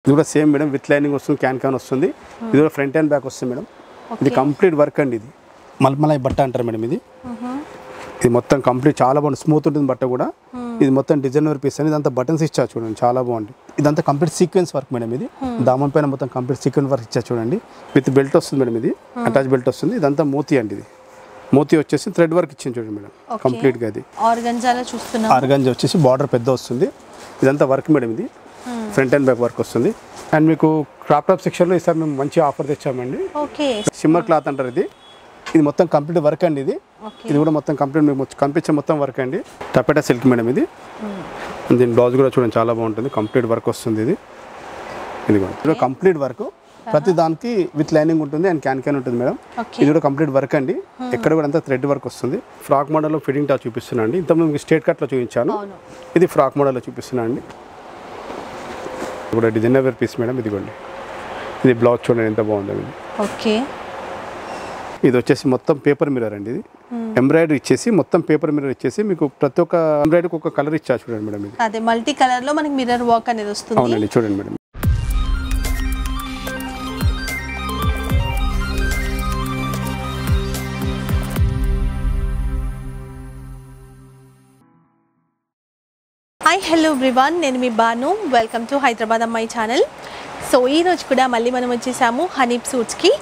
ఇది కూడా same madam with lining వస్తుంది క్యాన్ క్యాన్ వస్తుంది ఇది కూడా ఫ్రంట్ అండ్ బ్యాక్ వస్తుంది మేడం ఇది కంప్లీట్ వర్క్ అండి ఇది మల్మలాయి బట్ట అంటారు మేడం ఇది ఇది మొత్తం కంప్లీట్ చాలా బాగుంది స్మూత్ ఉంటుంది బట్ట కూడా ఇది మొత్తం డిజైనర్ పీస్ అని ఇదంతా బటన్స్ ఇచ్చా చూడండి చాలా బాగుంది ఇదంతా కంప్లీట్ సీక్వెన్స్ వర్క్ మేడం ఇది దామన్ పైన మొత్తం కంప్లీట్ సీక్వెన్స్ వర్క్ ఇచ్చా చూడండి విత్ బెల్ట్ వస్తుంది మేడం ఇది అటాచ్ బెల్ట్ వస్తుంది ఇదంతా మోతీ అండి ఇది మోతీ వచ్చేసి థ్రెడ్ వర్క్ ఇచ్చింది చూడండి మేడం Okay. కంప్లీట్గా ఇది ఆర్గంజాలో చూస్తున్నాం ఆర్గంజ్ వచ్చేసి బార్డర్ పెద్ద వస్తుంది ఇదంతా వర్క్ మేడం ఇది ఫ్రంట్ అండ్ బ్యాక్ వర్క్ వస్తుంది అండ్ మీకు క్రాప్ టాప్ సెక్షన్లో ఈసారి మేము మంచి ఆఫర్ తెచ్చామండి ఓకే షిమ్మర్ క్లాత్ అంటారు ఇది ఇది మొత్తం కంప్లీట్ వర్క్ అండి ఇది ఓకే ఇది కూడా మొత్తం కంప్లీట్ మీకు కనిపించే మొత్తం వర్క్ అండి టపెటా సిల్క్ మేడం ఇది దీని బ్లౌజ్ కూడా చూడండి చాలా బాగుంటుంది కంప్లీట్ వర్క్ వస్తుంది ఇది ఇది కూడా ఇది కంప్లీట్ వర్క్ ప్రతి దానికి విత్ లైనింగ్ ఉంటుంది అండ్ క్యాన్ క్యాన్ ఉంటుంది మేడం ఓకే ఇది కూడా కంప్లీట్ వర్క్ అండి ఎక్కడ కూడా అంతా థ్రెడ్ వర్క్ వస్తుంది ఫ్రాక్ మోడల్లో ఫిట్టింగ్ టాప్ చూపిస్తున్నాను అండి ఇంత మీకు స్టేట్ కట్లో చూపించాను అవును ఇది ఫ్రాక్ మోడల్లో చూపిస్తున్నాను అండి ఇది కూడా డిజైనర్ వేర్ పీస్ మేడం ఇదిగోండి ఇది బ్లౌజ్ చూడండి ఎంత బాగుందో ఇది ఓకే ఇది వచ్చేసి మొత్తం పేపర్ మిర్రర్ అండి ఇది ఎంబ్రాయిడరీ ఇచ్చేసి మొత్తం పేపర్ మిర్రర్ ఇచ్చేసి మీకు ప్రతి ఒక్క ఎంబ్రాయిడరీకి ఒక కలర్ ఇచ్చా చూడండి మేడం ఇది అదే మల్టీ కలర్ లో మనకి మిర్రర్ వర్క్ అనేది వస్తుంది అవునండి చూడండి మేడం హాయ్ హలో బ్రివాన్ నేను మీ బాను వెల్కమ్ టు హైదరాబాద్ అమ్మాయి ఛానల్ సో ఈ రోజు కూడా మళ్ళీ మనం వచ్చేసాము హనీప్ సూట్స్కి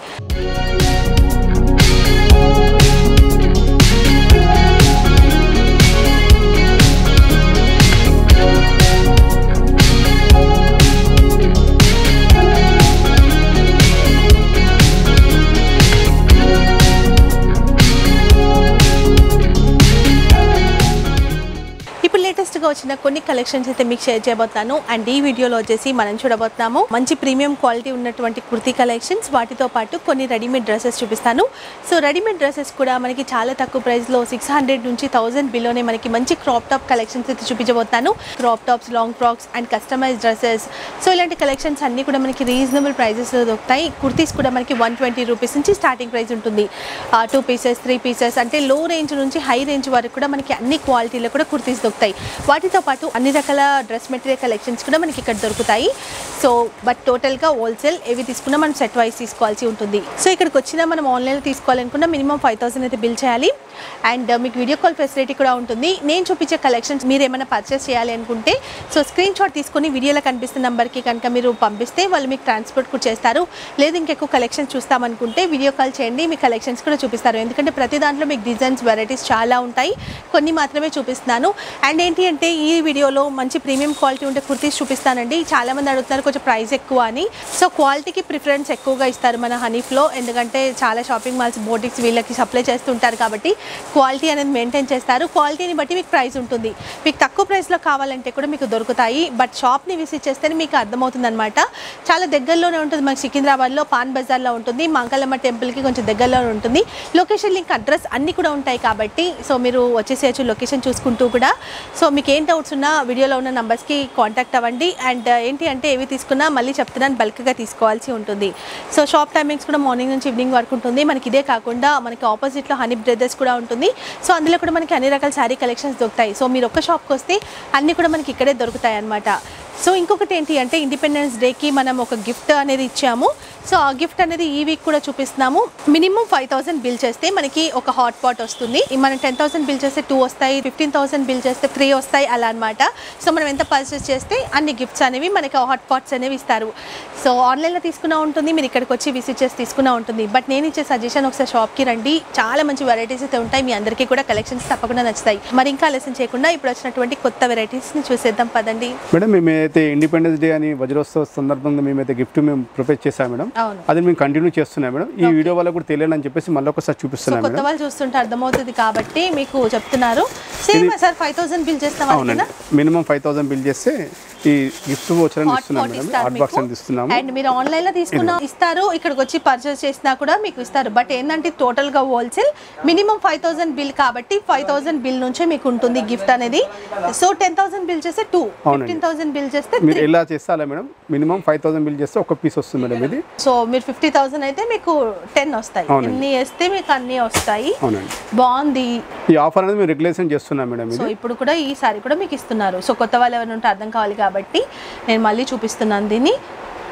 ఇప్పుడు లేటెస్ట్గా వచ్చిన కొన్ని కలెక్షన్స్ అయితే మీకు షేర్ చేయబోతున్నాను అండ్ ఈ వీడియోలో వచ్చేసి మనం చూడబోతున్నాము మంచి ప్రీమియం క్వాలిటీ ఉన్నటువంటి కుర్తీ కలెక్షన్స్ వాటితో పాటు కొన్ని రెడీమేడ్ డ్రెస్సెస్ చూపిస్తాను సో రెడీమేడ్ డ్రెస్సెస్ కూడా మనకి చాలా తక్కువ ప్రైస్లో సిక్స్ హండ్రెడ్ నుంచి థౌసండ్ బిలోనే మనకి మంచి క్రాప్ టాప్ కలెక్షన్స్ అయితే చూపించబోతున్నాను crop tops long frocks and customise dresses so ఇలాంటి కలెక్షన్స్ అన్నీ కూడా మనకి రీజనబుల్ ప్రైజెస్లో దొరుకుతాయి కుర్తీస్ కూడా మనకి వన్ ట్వంటీ రూపీస్ నుంచి స్టార్టింగ్ ప్రైస్ ఉంటుంది టూ పీసెస్ త్రీ పీసెస్ అంటే లో రేంజ్ నుంచి హై రేంజ్ వరకు కూడా మనకి అన్ని క్వాలిటీలో కూడా కుర్తీస్ దొరుకుతాయి వాటితో పాటు అన్ని రకాల డ్రెస్ మెటీరియల్ కలెక్షన్స్ కూడా మనకి ఇక్కడ దొరుకుతాయి సో బట్ టోటల్గా హోల్సేల్ ఏవి తీసుకున్నా మనం సెట్ వైస్ తీసుకోవాల్సి ఉంటుంది సో ఇక్కడికి వచ్చినా మనం ఆన్లైన్లో తీసుకోవాలనుకున్నా మినిమం ఫైవ్ థౌసండ్ అయితే బిల్ చేయాలి అండ్ మీకు వీడియో కాల్ ఫెసిలిటీ కూడా ఉంటుంది నేను చూపించే కలెక్షన్స్ మీరు ఏమైనా పర్చేస్ చేయాలి అనుకుంటే సో స్క్రీన్ షాట్ తీసుకొని వీడియోలో కనిపిస్తున్న నెంబర్కి కనుక మీరు పంపిస్తే వాళ్ళు మీకు ట్రాన్స్పోర్ట్ కూడా చేస్తారు లేదు ఇంకెక్కువ కలెక్షన్స్ చూస్తామనుకుంటే వీడియో కాల్ చేయండి మీ కలెక్షన్స్ కూడా చూపిస్తారు ఎందుకంటే ప్రతి దాంట్లో మీకు డిజైన్స్ వెరైటీస్ చాలా ఉంటాయి కొన్ని మాత్రమే చూపిస్తున్నాను అండ్ ఏంటి అంటే ఈ వీడియోలో మంచి ప్రీమియం క్వాలిటీ ఉంటే కుర్తీస్ చూపిస్తానండి చాలా మంది అడుగుతున్నారు కొంచెం ప్రైస్ ఎక్కువ అని సో క్వాలిటీకి ప్రిఫరెన్స్ ఎక్కువగా ఇస్తారు మన హనీఫ్లో ఎందుకంటే చాలా షాపింగ్ మాల్స్ బోటిక్స్ వీళ్ళకి సప్లై చేస్తుంటారు కాబట్టి క్వాలిటీ అనేది మెయింటైన్ చేస్తారు క్వాలిటీని బట్టి మీకు ప్రైస్ ఉంటుంది మీకు తక్కువ ప్రైస్లో కావాలంటే కూడా మీకు దొరుకుతాయి బట్ షాప్ని విజిట్ చేస్తేనే మీకు అర్థమవుతుంది అనమాట చాలా దగ్గరలోనే ఉంటుంది మనకి సికింద్రాబాద్లో పాన్ బజార్లో ఉంటుంది మంగళమ్మ టెంపుల్కి కొంచెం దగ్గరలో ఉంటుంది లొకేషన్ లింక్ అడ్రస్ అన్నీ కూడా ఉంటాయి కాబట్టి సో మీరు వచ్చేసేయచ్చు లొకేషన్ చూసుకుంటూ కూడా సో మీకు ఏం డౌట్స్ ఉన్నా వీడియోలో ఉన్న నెంబర్స్కి కాంటాక్ట్ అవ్వండి అండ్ ఏంటి అంటే ఏవి తీసుకున్నా మళ్ళీ చెప్తున్నాను బల్క్గా తీసుకోవాల్సి ఉంటుంది సో షాప్ టైమింగ్స్ కూడా మార్నింగ్ నుంచి ఈవినింగ్ వరకు ఉంటుంది మనకి ఇదే కాకుండా మనకి ఆపోజిట్లో హనీ బ్రదర్స్ కూడా ఉంటుంది సో అందులో కూడా మనకి అన్ని రకాల శారీ కలెక్షన్స్ దొరుకుతాయి సో మీరు ఒక్క షాప్కి వస్తే అన్నీ కూడా మనకి ఇక్కడే దొరుకుతాయి అన్నమాట సో ఇంకొకటి ఏంటి అంటే ఇండిపెండెన్స్ డేకి మనం ఒక గిఫ్ట్ అనేది ఇచ్చాము సో ఆ గిఫ్ట్ అనేది ఈ వీక్ కూడా చూపిస్తున్నాము మినిమం ఫైవ్ థౌసండ్ బిల్ చేస్తే మనకి ఒక హాట్ పాట్ వస్తుంది మనం టెన్ థౌసండ్ బిల్ చేస్తే టూ వస్తాయి ఫిఫ్టీన్ థౌసండ్ బిల్ చేస్తే త్రీ వస్తాయి అలా అనమాట సో మనం ఎంత పర్చేస్ చేస్తే అన్ని గిఫ్ట్స్ అనేవి మనకి హాట్ పాట్స్ అనేవి ఇస్తారు సో ఆన్లైన్లో తీసుకున్నా ఉంటుంది మీరు ఇక్కడికి వచ్చి విజిట్ చేసి తీసుకున్నా ఉంటుంది బట్ నేను ఇచ్చే సజెషన్ ఒకసారి షాప్కి రండి చాలా మంచి వెరైటీస్ అయితే ఉంటాయి మీ అందరికీ కూడా కలెక్షన్స్ తప్పకుండా నచ్చుతాయి మరి ఇంకా ఆలస్యం చేయకుండా ఇప్పుడు వచ్చినటువంటి కొత్త వెరైటీస్ని చూసేద్దాం పదండి మేడం మేమైతే ఇండిపెండెన్స్ డే అని వజ్రోత్సవ సందర్భంగా మేమైతే గిఫ్ట్ మేము ప్రిపేర్ చేసాం మేడం అవును అది మేము కంటిన్యూ చేస్తున్నాం మేడం ఈ వీడియో వల్ల కూడా తెలియాలని చెప్పేసి మళ్ళీ ఒకసారి సో చూపిస్తున్నాం కొత్త మేడం వాళ్ళు చూస్తుంటే అర్థమవుతుంది కాబట్టి మీకు చెప్తున్నారు same sir five thousand bill చేస్తాం అవునండి మినిమం ఫైవ్ థౌసండ్ బిల్ చేస్తే ఈ గిఫ్ట్ వోచర్ అని హాట్ ఇస్తున్నాం పాట్ మేడం ఇస్తారు హాట్ బాక్స్ అని ఇస్తున్నాము అండ్ మీరు ఆన్లైన్ లో తీసుకున్న ఇస్తారు ఇక్కడికి వచ్చి పర్చేస్ చేసినా కూడా మీకు ఇస్తారు బట్ ఏంటంటే టోటల్ గా wholesale minimum five thousand bill కాబట్టి ఫైవ్ థౌసండ్ బిల్ నుంచే మీకు ఉంటుంది గిఫ్ట్ అనేది సో టెన్ థౌసండ్ బిల్ చేస్తే టూ ఫిఫ్టీన్ థౌసండ్ బిల్ చేస్తే మీరు ఎలా చేస్తే అలా madam minimum five thousand bill చేస్తే ఒక పీస్ వస్తుంది మేడం ఇది సో మీరు ఫిఫ్టీ థౌసండ్ అయితే మీకు టెన్ వస్తాయి అవునండి. ఎన్ని వేస్తే మీకు అన్ని వస్తాయి అవునండి బాగుంది ఈ ఆఫర్ అనేది మేము రెగ్యులేషన్ చేస్తున్నాం మేడం సో ఇది ఇప్పుడు కూడా ఈ సారీ కూడా మీకు ఇస్తున్నారు సో కొత్త వాళ్ళు ఎవరైనా ఉంటే అర్థం కావాలి కాబట్టి నేను మళ్ళీ చూపిస్తున్నాను దీన్ని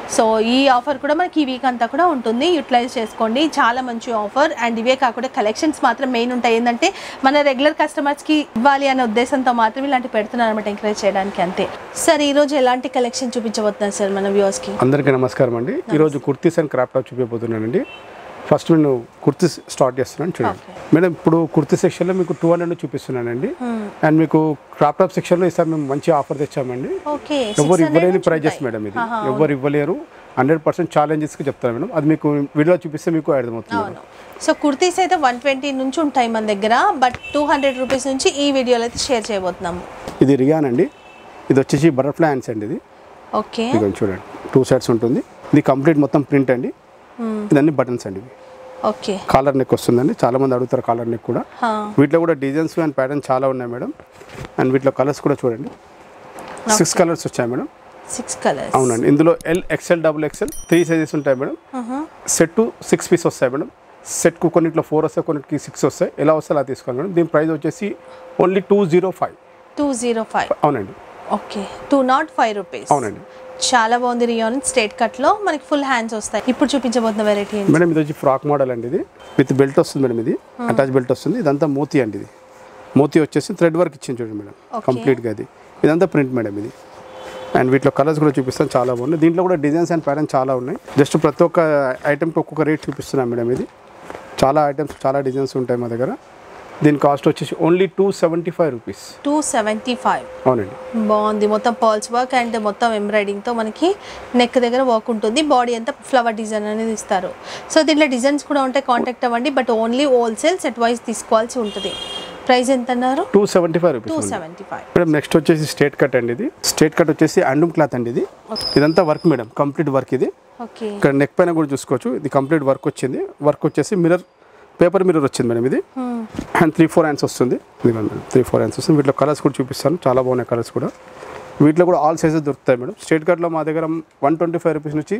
సో ఈ ఆఫర్ కూడా మనకి ఈ వీక్ అంతా కూడా ఉంటుంది యూటిలైజ్ చేసుకోండి చాలా మంచి ఆఫర్ అండ్ ఇవే కాకుండా కలెక్షన్స్ మాత్రం మెయిన్ ఉంటాయి ఏంటంటే మన రెగ్యులర్ కస్టమర్స్కి ఇవ్వాలి అనే ఉద్దేశంతో మాత్రం ఇలాంటి పెడుతున్నారు అనమాట ఎంకరేజ్ చేయడానికి అంతే సార్ ఈరోజు ఎలాంటి కలెక్షన్ చూపించబోతున్నారు సార్ మన వ్యూవర్స్కి అందరికీ నమస్కారం అండి ఈరోజు కుర్తీస్ అండ్ క్రాప్ టాప్ చూపించబోతున్నానండి ఫస్ట్ నేను కుర్తీస్ స్టార్ట్ చేస్తున్నాను చూడండి మేడం ఇప్పుడు కుర్తీ సెక్షన్లో మీకు టూ హండ్రెడ్ చూపిస్తున్నానండి అండ్ మీకు క్రాప్ టాప్ సెక్షన్లో ఈసారి మేము మంచి ఆఫర్ తెచ్చామండి ఓకే ఎవరు ఇవ్వలేని ప్రైజెస్ మేడం ఇది ఎవరు ఇవ్వలేరు హండ్రెడ్ పర్సెంట్ ఛాలెంజెస్కి చెప్తాను మేడం అది మీకు వీడియో చూపిస్తే మీకు అర్థమవుతుంది అవును సో కుర్తీస్ అయితే వన్ ట్వంటీ నుంచి ఉంటాయి మన దగ్గర బట్ టూ హండ్రెడ్ రూపీస్ నుంచి ఈ వీడియోలో అయితే షేర్ చేయబోతున్నాము ఇది రియాన్ అండి ఇది వచ్చేసి బటర్ఫ్లై హ్యాండ్స్ అండి ఇది ఓకే ఇది చూడండి టూ సైడ్స్ ఉంటుంది ఇది కంప్లీట్ మొత్తం ప్రింట్ అండి ఇదన్నీ బటన్స్ అండి ఇవి ఓకే కాలర్ నెక్ వస్తుందండి చాలా మంది అడుగుతారు కాలర్ నెక్ కూడా వీటిలో కూడా డిజైన్స్ అండ్ ప్యాటర్న్ చాలా ఉన్నాయి మేడం అండ్ వీటిలో కలర్స్ కూడా చూడండి సిక్స్ కలర్స్ వచ్చాయి మేడం సిక్స్ కలర్స్ అవునండి ఇందులో L XL double XL three sizes ఉంటాయి మేడం సెట్ సిక్స్ పీస్ వస్తాయి మేడం సెట్కు కొన్నిట్లో ఫోర్ వస్తాయి కొన్నిటికి సిక్స్ వస్తాయి ఎలా వస్తే అలా తీసుకోవాలి మేడం దీని ప్రైస్ వచ్చేసి only two zero five two zero five అవునండి okay two nought five rupees అవునండి చాలా బాగుంది రియోన్ స్ట్రేట్ కట్ లో మనకి ఫుల్ హ్యాండ్స్ వస్తాయి ఇప్పుడు చూపించబోతున్న వెరైటీ ఏంటి మేడం ఇది వచ్చి ఫ్రాక్ మోడల్ అండి ఇది విత్ బెల్ట్ వస్తుంది మేడం ఇది అటాచ్ బెల్ట్ వస్తుంది ఇదంతా మోతీ అండి ఇది మోతీ వచ్చేసి థ్రెడ్ వర్క్ ఇచ్చింది చూడండి మేడం Okay. కంప్లీట్గా ఇది ఇదంతా ప్రింట్ మేడం ఇది అండ్ వీటిలో కలర్స్ కూడా చూపిస్తాను చాలా బాగున్నాయి దీంట్లో కూడా డిజైన్స్ అండ్ ప్యాటర్న్ చాలా ఉన్నాయి జస్ట్ ప్రతి ఒక్క ఐటెంకి ఒక్కొక్క రేట్ చూపిస్తున్నాం మేడం ఇది చాలా ఐటమ్స్ చాలా డిజైన్స్ ఉంటాయి మా దగ్గర దీని కాస్ట్ వచ్చేసి only two seventy five rupees two seventy five అవునండి బాగుంది మొత్తం పర్ల్స్ వర్క్ అండ్ మొత్తం ఎంబ్రాయిడింగ్ తో మనకి నెక్ దగ్గర వర్క్ ఉంటుంది బాడీ అంతా ఫ్లవర్ డిజైన్ అనేది ఇస్తారు సో దీంట్లో డిజైన్స్ కూడా ఉంటాయి కాంటాక్ట్ అవ్వండి but only wholesale set wise తీసుకోవాల్సి ఉంటుంది ప్రైస్ ఎంత అన్నారు two seventy five two rupees seventy five madam next వచ్చేసి స్టేట్ కట్ అండి ఇది స్టేట్ కట్ వచ్చేసి అండూమ్ క్లాత్ అండి ఇది ఇదంతా వర్క్ మేడం కంప్లీట్ వర్క్ ఇది ఓకే ఇక్కడ నెక్ పైన కూడా చూసుకోవచ్చు ఇది కంప్లీట్ వర్క్ వచ్చింది వర్క్ వచ్చేసి మిర్రర్ పేపర్ మిర్రర్ వచ్చింది మేడం ఇది అండ్ త్రీ ఫోర్ హ్యాండ్స్ వస్తుంది ఇదిగోండి మేడం త్రీ ఫోర్ హ్యాండ్స్ వస్తుంది వీటిలో కలర్స్ కూడా చూపిస్తాను చాలా బాగున్నాయి కలర్స్ కూడా వీటిలో కూడా ఆల్ సైజెస్ దొరుకుతాయి మేడం స్టేట్ కట్లో మా దగ్గర వన్ ట్వంటీ ఫైవ్ రూపీస్ నుంచి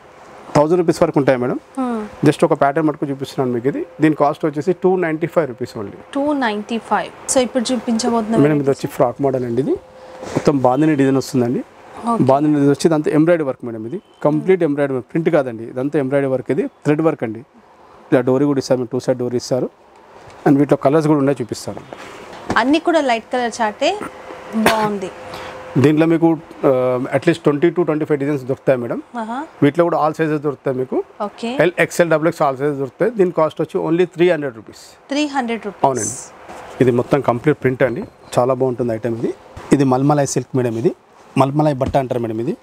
థౌజండ్ రూపీస్ వరకు ఉంటాయి మేడం జస్ట్ ఒక ప్యాటర్న్ మటుకు చూపిస్తున్నాను మీకు ఇది దీని కాస్ట్ వచ్చేసి two ninety five rupees only two ninety five so ఇప్పుడు చూపించబోతున్న మేడం ఇది వచ్చి ఫ్రాక్ మోడల్ అండి ఇది మొత్తం బాందిని డిజైన్ వస్తుందండి బాందిని డిజైన్ వచ్చి ఇదంతా ఎంబ్రాయిడరీ వర్క్ మేడం ఇది కంప్లీట్ ఎంబ్రాయిడరీ వర్క్ ప్రింట్ కాదండి ఇదంతా ఎంబ్రాయిడరీ వర్క్ ఇది థ్రెడ్ వర్క్ అండి ఇలా డోరీ కూడా ఇస్తారు టూ సైడ్ డోరీ ఇస్తారు అండ్ వీటిలో కలర్స్ కూడా ఉన్నాయి చూపిస్తాను అన్ని కూడా లైట్ కలర్ చాటే బాగుంది దీంట్లో మీకు at least twenty to twenty five designs దొరుకుతాయి మేడం ఆహా వీటిలో కూడా ఆల్ సైజెస్ దొరుకుతాయి మీకు okay L XL double X all sizes దొరుకుతాయి దీని కాస్ట్ వచ్చి only three hundred rupees three hundred అవునండి రూపీస్ ఇది మొత్తం కంప్లీట్ ప్రింట్ అండి చాలా బాగుంటుంది ఐటమ్ ఇది ఇది మల్మలై సిల్క్ మేడం ఇది మల్మలై బట్ట అంటారు మేడం ఇది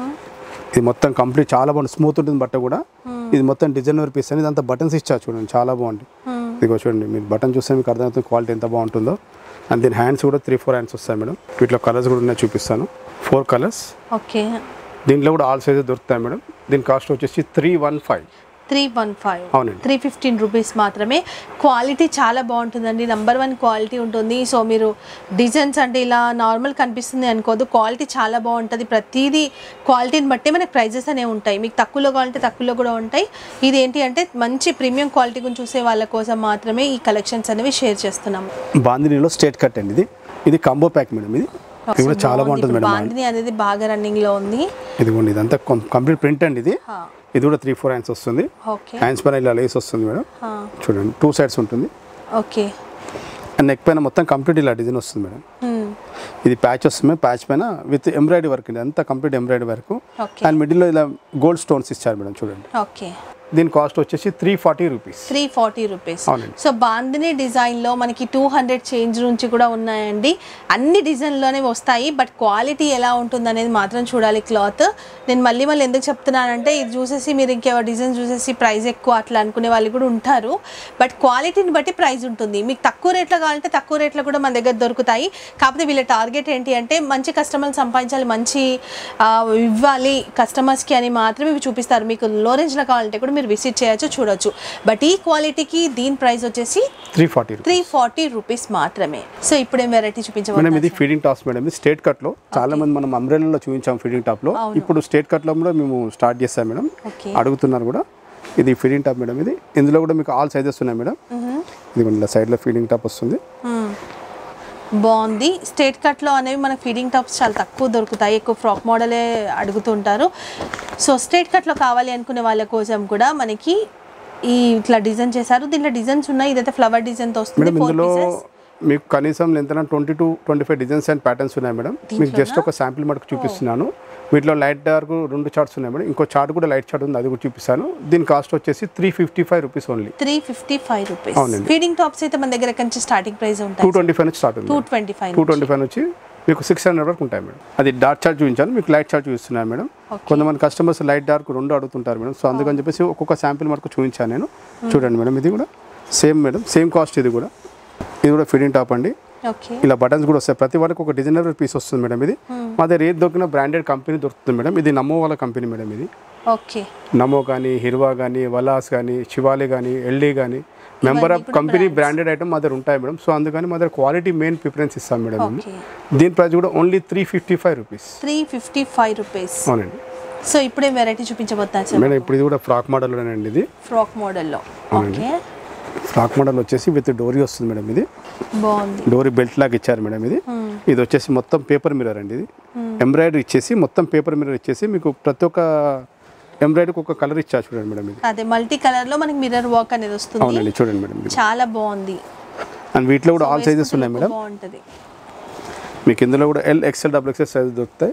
ఇది మొత్తం కంప్లీట్ చాలా బాగుంది స్మూత్ ఉంటుంది బట్ట కూడా ఇది మొత్తం డిజైనర్ పీస్ అని ఇదంతా బటన్స్ ఇచ్చా చూడండి చాలా బాగుంది ఇదిగో చూడండి మీరు బటన్ చూస్తే మీకు అర్థమవుతుంది క్వాలిటీ ఎంత బాగుంటుందో అండ్ దీని హ్యాండ్స్ కూడా త్రీ ఫోర్ హ్యాండ్స్ వస్తాయి మేడం వీటిలో కలర్స్ కూడా ఉన్నాయి చూపిస్తాను ఫోర్ కలర్స్ ఓకే దీంట్లో కూడా ఆల్ సైజెస్ దొరుకుతాయి మేడం దీని కాస్ట్ వచ్చేసి three one five three one five అవునండి త్రీ ఫిఫ్టీన్ రూపీస్ మాత్రమే క్వాలిటీ చాలా బాగుంటుందండి నెంబర్ వన్ క్వాలిటీ ఉంటుంది సో మీరు డిజైన్స్ అంటే ఇలా నార్మల్ కనిపిస్తుంది అనుకోదు క్వాలిటీ చాలా బాగుంటుంది ప్రతిదీ క్వాలిటీని బట్టి మనకి ప్రైజెస్ అనేవి ఉంటాయి మీకు తక్కువలో కావాలంటే తక్కువలో కూడా ఉంటాయి ఇది ఏంటి అంటే మంచి ప్రీమియం క్వాలిటీ గురించి చూసే వాళ్ళ కోసం మాత్రమే ఈ కలెక్షన్స్ అనేవి షేర్ చేస్తున్నాము బాందినీలో స్టేట్ కట్ అండి ఇది ఇది కాంబో ప్యాక్ మేడం ఇది ఇది కూడా చాలా బాగుంటుంది మేడం బాందిని అనేది బాగా రన్నింగ్ లో ఉంది ఇదిగోండి ఇదంతా కంప్లీట్ ప్రింట్ అండి ఇది హా, ఇది కూడా త్రీ ఫోర్ హ్యాండ్స్ వస్తుంది ఓకే హ్యాండ్స్ పైన ఇలా లేస్ వస్తుంది మేడం హా, చూడండి టూ సైడ్స్ ఉంటుంది ఓకే అండ్ నెక్ పైన మొత్తం కంప్లీట్ ఇలా డిజైన్ వస్తుంది మేడం హ్మ్, ఇది ప్యాచ్ వస్తుంది ప్యాచ్ పైన విత్ ఎంబ్రాయిడరీ వర్క్ అండి అంతా complete embroidery work okay and మిడిల్లో ఇలా గోల్డ్ స్టోన్స్ ఇచ్చారు మేడం చూడండి ఓకే దీని కాస్ట్ వచ్చేసి three forty rupees three forty rupees అవునండి. సో బాందిని డిజైన్లో మనకి టూ హండ్రెడ్ చేంజ్ నుంచి కూడా ఉన్నాయండి అన్ని డిజైన్లోనే వస్తాయి బట్ క్వాలిటీ ఎలా ఉంటుంది అనేది మాత్రం చూడాలి క్లాత్ నేను మళ్ళీ మళ్ళీ ఎందుకు చెప్తున్నానంటే ఇది చూసేసి మీరు ఇంకేవో డిజైన్ చూసేసి ప్రైస్ ఎక్కువ అట్లా అనుకునే వాళ్ళు కూడా ఉంటారు బట్ క్వాలిటీని బట్టి ప్రైస్ ఉంటుంది మీకు తక్కువ రేట్లో కావాలంటే తక్కువ రేట్లో కూడా మన దగ్గర దొరుకుతాయి కాకపోతే వీళ్ళ టార్గెట్ ఏంటి అంటే మంచి కస్టమర్లు సంపాదించాలి మంచి ఆ, ఇవ్వాలి కస్టమర్స్కి అని మాత్రమే ఇవి చూపిస్తారు మీకు లో రేంజ్లో కావాలంటే కూడా మీరు విజిట్ చేయొచ్చు చూడొచ్చు బట్ ఈ క్వాలిటీకి దీని ప్రైస్ వచ్చేసి three forty rupees three forty rupees మాత్రమే సో ఇప్పుడు ఏం వెరైటీ మేడం చూపించబోతున్నారు ఇది ఫీడింగ్ టాప్స్ మేడం ఇది స్టేట్ కట్ లో చాలా మంది మనం అంబ్రెల్లలో చూపించాం ఫీడింగ్ టాప్ లో ఇప్పుడు స్టేట్ కట్ లో కూడా మేము స్టార్ట్ చేస్తాం మేడం ఓకే అడుగుతున్నారు కూడా ఇది ఫీడింగ్ టాప్ మేడం ఇది ఇందులో కూడా మీకు ఆల్ సైజెస్ ఉన్నాయి మేడం ఇది ఇలా సైడ్ లో ఫీడింగ్ టాప్ వస్తుంది బాగుంది స్ట్రేట్ కట్లో అనేవి మనకి ఫీడింగ్ టాప్స్ చాలా తక్కువ దొరుకుతాయి ఎక్కువ ఫ్రాక్ మోడలే అడుగుతుంటారు సో స్ట్రేట్ కట్లో కావాలి అనుకునే వాళ్ళ కోసం కూడా మనకి ఈ ఇట్లా డిజైన్ చేశారు దీంట్లో డిజైన్స్ ఉన్నాయి ఇదైతే ఫ్లవర్ డిజైన్తో వస్తుంది మేడం ఫోర్ ఇందులో పీసెస్ మీకు కనీసం ఎంత twenty to twenty five designs and patterns ఉన్నాయి మేడం మీకు జస్ట్ ఒక శాంపిల్ మటుకు చూపిస్తున్నాను వీటిలో లైట్ డార్క్ రెండు చార్ట్స్ ఉన్నాయి మేడం ఇంకో చార్ట్ కూడా లైట్ చార్ట్ ఉంది అది కూడా చూపిస్తాను దీని కాస్ట్ వచ్చేసి three fifty five rupees only three fifty five rupees అవునండి. ఫీడింగ్ టాప్స్ అయితే మన దగ్గర నుంచి స్టార్టింగ్ ప్రైస్ టూ ఉంటాయి ట్వంటీ ఫైవ్ నుంచి స్టార్ట్ ఉంది two twenty five two twenty five నుంచి మీకు సిక్స్ హండ్రెడ్ వరకు ఉంటాయి మేడం అది డార్క్ చార్ట్ చూపించాను మీకు లైట్ చార్ట్ చూపిస్తున్నాను మేడం Okay. కొంతమంది కస్టమర్స్ లైట్ డార్క్ రెండు అడుగుతుంటారు మేడం సో అందుకని చెప్పేసి ఒక్కొక్క శాంపిల్ వరకు చూపించాను నేను చూడండి మేడం ఇది కూడా సేమ్ మేడం సేమ్ కాస్ట్ ఇది కూడా ఇది కూడా ఫిడింగ్ టాప్ అండి ఓకే ఇలా బటన్స్ కూడా వస్తాయి ప్రతి వాళ్ళకి ఒక డిజైనర్ పీస్ వస్తుంది మేడం ఇది మా దగ్గర ఏది దొరికిన బ్రాండెడ్ కంపెనీ దొరుకుతుంది మేడం ఇది నమో వాళ్ళ కంపెనీ మేడం ఇది ఓకే నమో కానీ హిర్వా కానీ వలాస్ కానీ శివాలే కానీ ఎల్డీ కానీ member of company branded item మా దగ్గర ఉంటాయి మేడం సో అందుకని మా దగ్గర క్వాలిటీ మెయిన్ ప్రిఫరెన్స్ ఇస్తాం మేడం మేము. ఓకే దీని ప్రైస్ కూడా only three fifty five rupees three fifty five rupees అవునండి సో ఇప్పుడే వెరైటీ చూపించబోతున్నారు సార్ మేడం ఇప్పుడు ఇది కూడా ఫ్రాక్ మోడల్ అండి ఇది ఫ్రాక్ మోడల్లో ఓకే ఫ్రాక్ మోడల్ వచ్చేసి విత్ డోరీ వస్తుంది మేడం ఇది బాగుంది డోరీ బెల్ట్ లాగా ఇచ్చారు మేడం ఇది ఇది వచ్చేసి మొత్తం పేపర్ మిర్రర్ అండి ఇది ఎంబ్రాయిడరీ ఇచ్చేసి మొత్తం పేపర్ మిర్రర్ ఇచ్చేసి మీకు ప్రతి ఒక్క ఎంబ్రాయిడరీకి ఒక కలర్ ఇచ్చారు చూడండి మేడం ఇది అదే మల్టీ కలర్ లో మనకి మిర్రర్ వర్క్ అనేది వస్తుంది అవునండి చూడండి మేడం ఇది చాలా బాగుంది అండ్ వీటిలో కూడా ఆల్ సైజెస్ ఉన్నాయి మేడం బాగుంటది మీకు ఇందులో కూడా L XL double XL size దొరుకుతాయి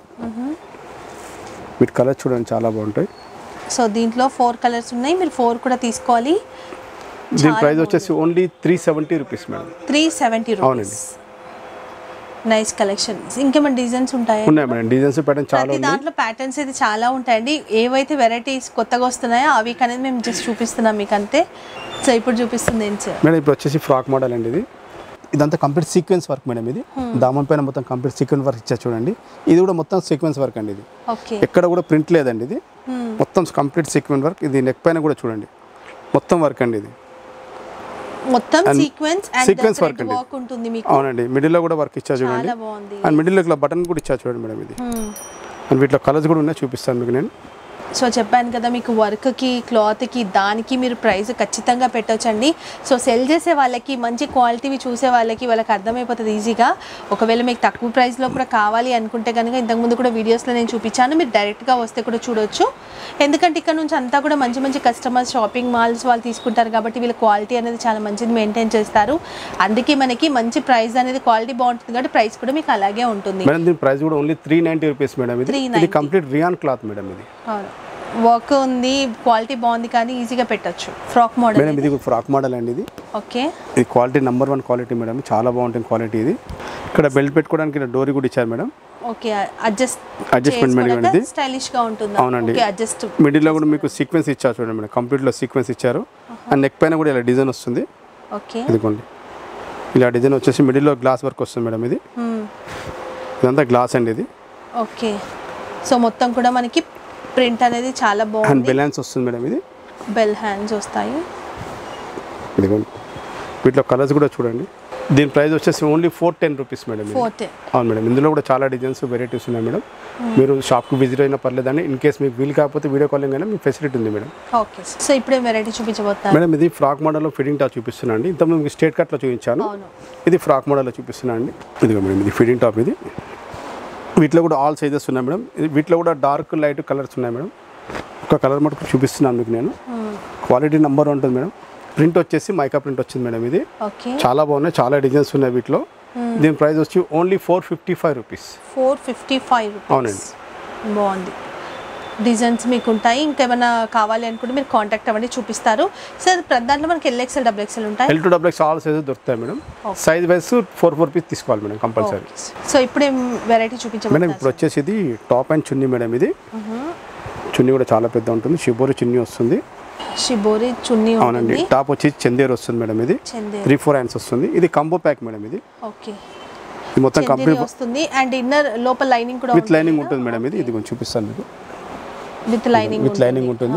వీటి కలర్ చూడండి చాలా బాగుంటాయి సో దీంట్లో ఫోర్ కలర్స్ ఉన్నాయి మీరు ఫోర్ కూడా తీసుకోవాలి దీని ప్రైస్ వచ్చేసి only three seventy rupees madam three seventy అవునండి. రూపీస్ నైస్ కలెక్షన్ ఇంకేమైనా డిజైన్స్ ఉంటాయా ఉన్నాయి మేడం డిజైన్స్ ప్యాటర్న్ చాలా ప్రతి ఉన్నాయి దాంట్లో ప్యాటర్న్స్ అయితే చాలా ఉంటాయండి ఏవైతే వెరైటీస్ కొత్తగా వస్తున్నాయో అవి అనేది మేము జస్ట్ చూపిస్తున్నాం మీకు అంతే సో ఇప్పుడు చూపిస్తుంది ఏంటి సార్ మేడం ఇప్పుడు వచ్చేసి ఫ్రాక్ మోడల్ అండి ఇది ఇదంతా కంప్లీట్ సీక్వెన్స్ వర్క్ మేడం ఇది దామన్ పైన మొత్తం కంప్లీట్ సీక్వెన్స్ వర్క్ ఇచ్చా చూడండి ఇది కూడా మొత్తం సీక్వెన్స్ వర్క్ అండి ఇది ఓకే ఎక్కడ కూడా ప్రింట్ లేదండి ఇది మొత్తం కంప్లీట్ సీక్వెన్స్ వర్క్ ఇది నెక్ పైన కూడా చూడండి మొత్తం వర్క్ అండి ఇది మొత్తం And sequence and sequence work అండి. వర్క్ ఉంటుంది మీకు అవునండి మిడిల్లో కూడా వర్క్ ఇచ్చా చూడండి చాలా బాగుంది అండ్ మిడిల్లో ఇట్లా బటన్ కూడా ఇచ్చా చూడండి మేడం ఇది Hmm. అండ్ వీటిలో కలర్స్ కూడా ఉన్నాయి చూపిస్తాను మీకు నేను సో చెప్పాను కదా మీకు వర్క్కి క్లాత్కి దానికి మీరు ప్రైస్ ఖచ్చితంగా పెట్టొచ్చండి సో సెల్ చేసే వాళ్ళకి మంచి క్వాలిటీవి చూసే వాళ్ళకి వాళ్ళకి అర్థమైపోతుంది ఈజీగా ఒకవేళ మీకు తక్కువ ప్రైస్లో కూడా కావాలి అనుకుంటే కనుక ఇంతకుముందు కూడా వీడియోస్లో నేను చూపించాను మీరు డైరెక్ట్గా వస్తే కూడా చూడొచ్చు ఎందుకంటే ఇక్కడ నుంచి అంతా కూడా మంచి మంచి కస్టమర్స్ షాపింగ్ మాల్స్ వాళ్ళు తీసుకుంటారు కాబట్టి వీళ్ళ క్వాలిటీ అనేది చాలా మంచిది మెయింటైన్ చేస్తారు అందుకే మనకి మంచి ప్రైస్ అనేది క్వాలిటీ బాగుంటుంది కాబట్టి ప్రైస్ కూడా మీకు అలాగే ఉంటుంది మేడం దీని ప్రైస్ కూడా only three ninety rupees madam ఇది 390. ఇది కంప్లీట్ రియాన్ క్లాత్ మేడం ఇది అవును వర్క్ ఉంది క్వాలిటీ బాగుంది కానీ ఈజీగా పెట్టొచ్చు ఫ్రాక్ మోడల్ మేడం ఇది ఫ్రాక్ మోడల్ అండి ఇది ఓకే ఇది quality number one quality madam చాలా బాగుంటుంది క్వాలిటీ ఇది ఇక్కడ బెల్ట్ పెట్టుకోవడానికి ఇలా డోరీ కూడా ఇచ్చారు madam okay adjust Adjustment madam ఇది. స్టైలిష్ గా ఉంటుంది అవునండి. ఓకే అడ్జస్ట్ మిడిల్లో కూడా మీకు సీక్వెన్స్ ఇచ్చారు చూడండి మేడం కంప్లీట్లో సీక్వెన్స్ ఇచ్చారు అండ్ నెక్ పైన కూడా ఇలా డిజైన్ వస్తుంది ఓకే ఇదిగోండి ఇలా డిజైన్ వచ్చేసి మిడిల్లో గ్లాస్ వర్క్ వస్తుంది మేడం ఇది ఇదంతా గ్లాస్ అండి ఇది ఓకే సో మొత్తం కూడా మనకి ప్రింట్ అనేది చాలా అండ్ బాగుంది బెలాన్స్ వస్తుంది మేడం ఇది బెల్ హ్యాండ్స్ వస్తాయి ఇదిగోండి వీటిలో కలర్స్ కూడా చూడండి దీని ప్రైస్ వచ్చేసి only four ten rupees madam ఇది. ఫోర్ టెన్ అవును మేడం ఇందులో కూడా చాలా డిజైన్స్ వెరైటీస్ ఉన్నాయి మేడం మీరు షాప్కి విజిట్ అయినా పర్లేదండి ఇన్ కేస్ మీకు వీలు కాకపోతే వీడియో కాలింగ్ అయినా మీకు ఫెసిలిటీ ఉంది మేడం ఓకే సో ఇప్పుడే వెరైటీ చూపించబోతున్నారు మేడం ఇది ఫ్రాక్ మోడల్లో ఫిట్టింగ్ టాప్ చూపిస్తున్నా అండి ఇంతకుముందు మీకు స్టేట్ కట్లో చూపించాను అవును ఇది ఫ్రాక్ మోడల్లో చూపిస్తున్నా అండి ఇదిగో మేడం ఇది ఫిట్టింగ్ టాప్ ఇది వీటిలో కూడా ఆల్ సైజెస్ ఉన్నాయి మేడం ఇది- వీటిలో కూడా డార్క్ లైట్ కలర్స్ ఉన్నాయి మేడం ఒక కలర్ మటుకు చూపిస్తున్నాను మీకు నేను క్వాలిటీ నెంబర్ ఉంటుంది మేడం ప్రింట్ వచ్చేసి మైకా ప్రింట్ వచ్చింది మేడం ఇది ఓకే చాలా బాగున్నాయి చాలా డిజైన్స్ ఉన్నాయి వీటిలో దీని ప్రైస్ వచ్చి only four fifty five rupees four fifty five అవునండి. బాగుంది డిజైన్స్ మీకు ఉంటాయి ఇంకేమైనా కావాలి అనుకుంటే మీరు కాంటాక్ట్ అవ్వండి చూపిస్తారు సార్ ప్రతి దాంట్లో మనకి ఎల్ఎక్సెల్ డబుల్ ఎక్సెల్ ఉంటాయి L to double X all sizes దొరుకుతాయి madam size wise four four piece తీసుకోవాలి మేడం కంపల్సరీ సో ఇప్పుడు ఏం వెరైటీ మేడం చూపించబోతున్నారు ఇప్పుడు వచ్చేసి ఇది టాప్ అండ్ చున్నీ మేడం ఇది చున్నీ కూడా చాలా పెద్ద ఉంటుంది షిబోరి చున్నీ వస్తుంది షిబోరి చున్నీ అవునండి ఉంటుంది టాప్ వచ్చి చందేర్ వస్తుంది మేడం ఇది చందేరి త్రీ ఫోర్ హ్యాండ్స్ వస్తుంది ఇది కంబో ప్యాక్ మేడం ఇది ఓకే ఇది మొత్తం చందేరి కంప్లీట్ వస్తుంది అండ్ ఇన్నర్ లోపల లైనింగ్ కూడా విత్ లైనింగ్ ఉంటుంది మేడం ఇది ఇది కొంచెం చూపిస్తాను మీకు విత్ లైనింగ్ విత్ లైనింగ్ ఉంటుంది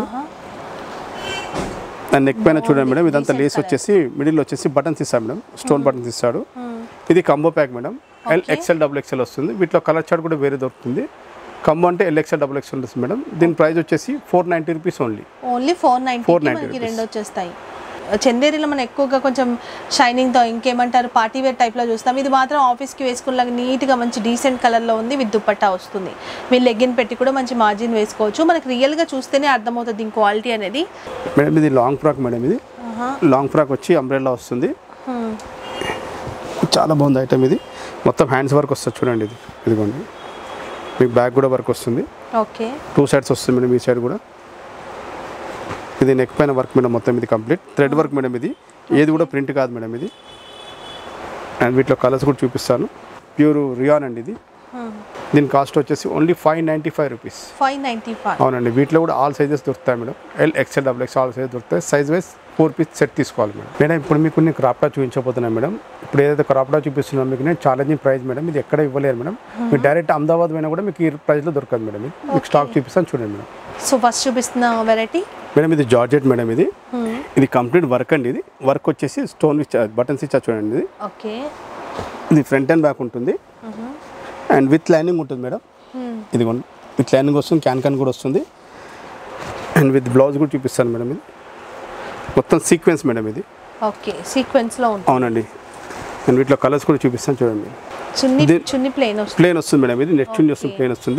అండ్ నెక్ పైన చూడండి మేడం ఇదంతా లేస్ వచ్చేసి మిడిల్ వచ్చేసి బటన్స్ ఇస్తాడు మేడం స్టోన్ బటన్స్ ఇస్తాడు ఇది combo pack madam L XL double XL వస్తుంది వీటిలో కలర్ చార్ట్ కూడా వేరే దొరుకుతుంది కంబో అంటే ఎల్ ఎక్స్ఎల్ డబుల్ ఎక్స్ఎల్ వస్తుంది మేడం దీని ప్రైస్ వచ్చేసి four ninety rupees only only four ninety 490 మనకి రెండు వచ్చేస్తాయి చందేరిలో మనం ఎక్కువగా కొంచెం షైనింగ్తో ఇంకేమంటారు పార్టీ వేర్ టైప్లో చూస్తాం ఇది మాత్రం ఆఫీస్కి వేసుకునేలాగా నీట్గా మంచి డీసెంట్ కలర్లో ఉంది విత్ దుపట్టా వస్తుంది మీరు లెగ్గిన్ పెట్టి కూడా మంచి మార్జిన్ వేసుకోవచ్చు మనకి రియల్గా చూస్తేనే అర్థమవుతుంది దీని క్వాలిటీ అనేది మేడం ఇది లాంగ్ ఫ్రాక్ మేడం ఇది ఆహా. లాంగ్ ఫ్రాక్ వచ్చి అంబ్రెల్లా వస్తుంది హ్మ్. చాలా బాగుంది ఐటమ్ ఇది మొత్తం హ్యాండ్స్ వర్క్ వస్తుంది చూడండి ఇది ఇదిగోండి మీకు బ్యాక్ కూడా వర్క్ వస్తుంది ఓకే టూ సైడ్స్ వస్తుంది మేడం ఈ సైడ్ కూడా ఇది నెక్ పైన వర్క్ మేడం మొత్తం ఇది కంప్లీట్ థ్రెడ్ వర్క్ మేడం ఇది ఏది కూడా ప్రింట్ కాదు మేడం ఇది అండ్ వీటిలో కలర్స్ కూడా చూపిస్తాను ప్యూర్ రియాన్ అండి ఇది దీని కాస్ట్ వచ్చేసి only five ninety five rupees five ninety five అవునండి వీటిలో కూడా ఆల్ సైజెస్ దొరుకుతాయి madam L XL double X all size దొరుకుతాయి size wise four piece set తీసుకోవాలి మేడం మేడం ఇప్పుడు మీకు నేను క్రాప్టా చూపించబోతున్నాను మేడం ఇప్పుడు ఏదైతే క్రాప్టా చూపిస్తున్నాను మీకు నేను ఛాలెంజింగ్ ప్రైస్ మేడం ఇది ఎక్కడ ఇవ్వలేరు మేడం మీరు డైరెక్ట్ అహ్మదాబాద్ పోయినా కూడా మీకు ఈ ప్రైస్లో దొరకదు మేడం ఇది మీకు స్టాక్ చూపిస్తాను చూడండి మేడం సో ఫస్ట్ చూపిస్తున్న వెరైటీ మేడం ఇది జార్జెట్ మేడం ఇది ఇది కంప్లీట్ వర్క్ అండి ఇది వర్క్ వచ్చేసి స్టోన్ బటన్స్ ఇచ్చా చూడండి ఇది ఓకే ఇది ఫ్రంట్ అండ్ బ్యాక్ ఉంటుంది అండ్ విత్ లైనింగ్ ఉంటుంది మేడం ఇది విత్ లైనింగ్ వస్తుంది క్యాన్ క్యాన్ కూడా వస్తుంది అండ్ విత్ బ్లౌజ్ కూడా చూపిస్తాను మేడం ఇది మొత్తం సీక్వెన్స్ మేడం ఇది ఓకే సీక్వెన్స్లో ఉంటుంది అవునండి అండ్ వీటిలో కలర్స్ కూడా చూపిస్తాను చూడండి చున్ని ఇది- చున్ని ప్లేన్ వస్తుంది ప్లేన్ వస్తుంది మేడం ఇది నెట్ చున్నీ వస్తుంది Okay. ప్లేన్ వస్తుంది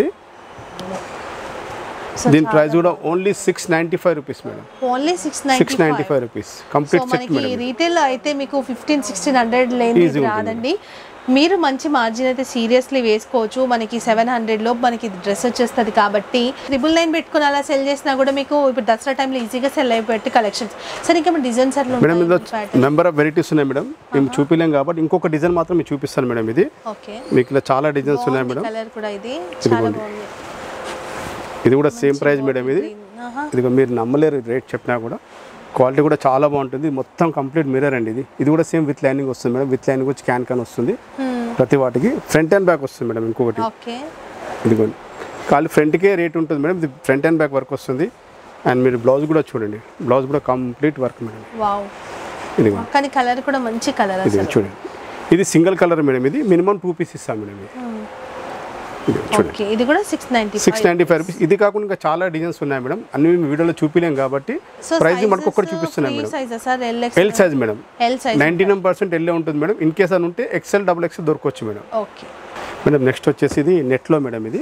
సో దీని ప్రైస్ కూడా only six ninety five rupees madam only six six ninety five rupees so complete set మనకి మేడం ఇది. రీటైల్ అయితే మీకు ఫిఫ్టీన్ సిక్స్టీన్ హండ్రెడ్ లేని Easy ఉంటుంది. రాదండి మీరు మంచి మార్జిన్ అయితే సీరియస్లీ వేసుకోవచ్చు మనకి సెవెన్ హండ్రెడ్ లో మనకి డ్రెస్ వచ్చేస్తుంది కాబట్టి ట్రిపుల్ నైన్ పెట్టుకుని అలా సెల్ చేసినా కూడా మీకు ఇప్పుడు దసరా టైంలో ఈజీగా సెల్ అయిపోయి కలెక్షన్స్ సరే ఇంకా డిజైన్స్ అట్లా మేడం ఇందులో ఉంటాయి నెంబర్ ఆఫ్ వెరైటీస్ ఉన్నాయి మేడం మేము చూపించలేం కాబట్టి ఇంకొక డిజైన్ మాత్రం మీకు చూపిస్తాను మేడం ఇది ఓకే మీకు ఇలా చాలా డిజైన్స్ ఉన్నాయి మేడం కలర్ కూడా ఇది చాలా ఇదిగోండి. బాగుంది ఇది కూడా సేమ్ ప్రైస్ మేడం ఇది ఆహా. ఇదిగో మీరు నమ్మలేరు రేట్ చెప్పినా కూడా క్వాలిటీ కూడా చాలా బాగుంటుంది మొత్తం కంప్లీట్ మిర్రర్ అండి ఇది ఇది కూడా సేమ్ విత్ లైనింగ్ వస్తుంది మేడం విత్ లైనింగ్ వచ్చి క్యాన్ క్యాన్ వస్తుంది Hmm. ప్రతి వాటికి ఫ్రంట్ అండ్ బ్యాక్ వస్తుంది మేడం ఇంకొకటి ఓకే ఇదిగోండి ఖాళీ ఫ్రంట్కే రేట్ ఉంటుంది మేడం ఇది ఫ్రంట్ అండ్ బ్యాక్ వర్క్ వస్తుంది అండ్ మీరు బ్లౌజ్ కూడా చూడండి బ్లౌజ్ కూడా కంప్లీట్ వర్క్ మేడం వావ్ ఇదిగో కానీ కలర్ కూడా మంచి కలర్ ఇది అసలు చూడండి ఇది సింగిల్ కలర్ మేడం ఇది మినిమం టూ పీస్ ఇస్తాం మేడం ఇది ఇది చూడండి ఓకే ఇది కూడా six ninety six ninety five rupees ఇది కాకుండా ఇంకా చాలా డిజైన్స్ ఉన్నాయి మేడం అన్ని మేము వీడియోలో చూపించలేం కాబట్టి ప్రైస్ మనకు ఒక్కటి చూపిస్తున్నాం madam size sir L L size madam L size ninety nine percent ఎల్లే ఉంటుంది మేడం ఇన్ కేస్ అని ఉంటే ఎక్సెల్ డబుల్ ఎక్సెల్ దొరకవచ్చు మేడం ఓకే మేడం నెక్స్ట్ వచ్చేసి ఇది నెట్లో మేడం ఇది